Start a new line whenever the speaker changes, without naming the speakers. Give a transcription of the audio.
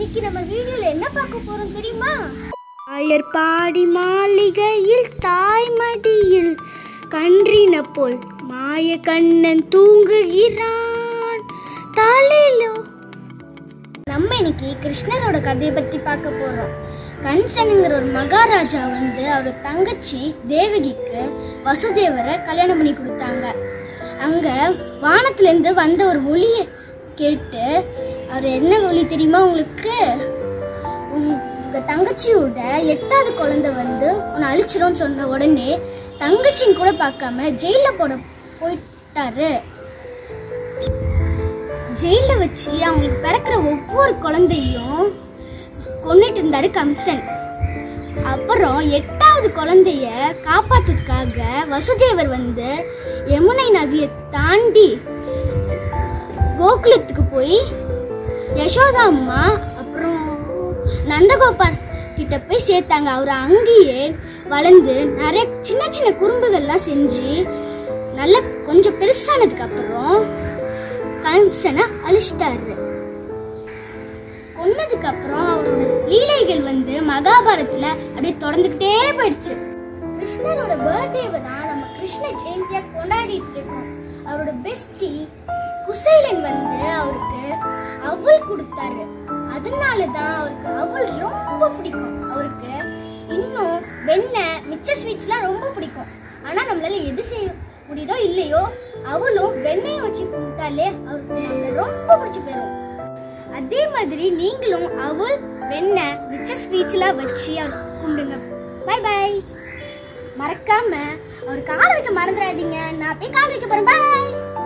இன்னைக்கு நம்ம வீடியோல என்ன பார்க்க போறோம் தெரியுமா
ஆயர்பாடி மாளிகையில் தாய்மடியில் கன்றின போல் மாய கண்ணன் தூங்குகிறான் தாலேலோ
நம்ம இன்னைக்கு கிருஷ்ணரோட கதையை பத்தி பார்க்க போறோம் கம்சனுங்கிற ஒரு மகாராஜா வந்து அவரோட தங்கச்சி தேவகிக்கு வசுதேவரை கல்யாணம் பண்ணி கொடுத்தாங்க அங்க வானத்துல இருந்து வந்த ஒரு ஒளியை கேட்டு அவர் என்ன ஒளி தெரியுமா உங்களுக்கு உங்க தங்கச்சியோட எட்டாவது குழந்தை வந்து உன்னை அழிச்சிரும்னு சொன்ன உடனே தங்கச்சின்னு கூட பார்க்காம ஜெயில போட போயிட்டாரு ஜெயில வச்சு அவங்களுக்கு பிறக்கிற ஒவ்வொரு குழந்தையும் கொன்னுட்டு இருந்தாரு கம்சன் அப்புறம் எட்டாவது குழந்தைய காப்பாத்துறதுக்காக வசுதேவர் வந்து யமுனை நதியை தாண்டி கோகுலத்துக்கு போய் யசோதா அம்மா அப்புறம் நந்தகோபால் கிட்ட போய் சேர்த்தாங்க அவர் அங்கேயே வளர்ந்து நிறைய சின்ன சின்ன குறும்புகள்லாம் செஞ்சு நல்ல கொஞ்சம் பெருசானதுக்கு அப்புறம் கம்சனை அழிச்சிட்டாரு கொன்னதுக்கு அப்புறம் அவரோட லீலைகள் வந்து மகாபாரத்துல அப்படியே தொடர்ந்துகிட்டே போயிடுச்சு கிருஷ்ணரோட பர்த்டேவை தான் நம்ம கிருஷ்ண ஜெயந்தியா கொண்டாடிட்டு இருக்கோம் அவரோட பெஸ்டி குசைலன் வந்து அவருக்கு அவல் கொடுத்தாரு அதனால தான் அவருக்கு அவல் ரொம்ப பிடிக்கும் அவருக்கு இன்னும் வெண்ணெய் மிச்ச ஸ்வீட்ஸ்லாம் ரொம்ப பிடிக்கும் ஆனா நம்மளால எது செய்ய முடியுதோ இல்லையோ அவளும் வெண்ணெயை வச்சு கும்பிட்டாலே அவருக்கு நம்மள ரொம்ப பிடிச்சு போயிடும் அதே மாதிரி நீங்களும் அவள் வெண்ணெய் மிச்ச ஸ்வீட்ஸ்லாம் வச்சு அவர் கும்பிடுங்க பை பை மறக்காம அவர் கால் வைக்க மறந்துடாதீங்க நான் போய் கால் வைக்க போறேன் பாய்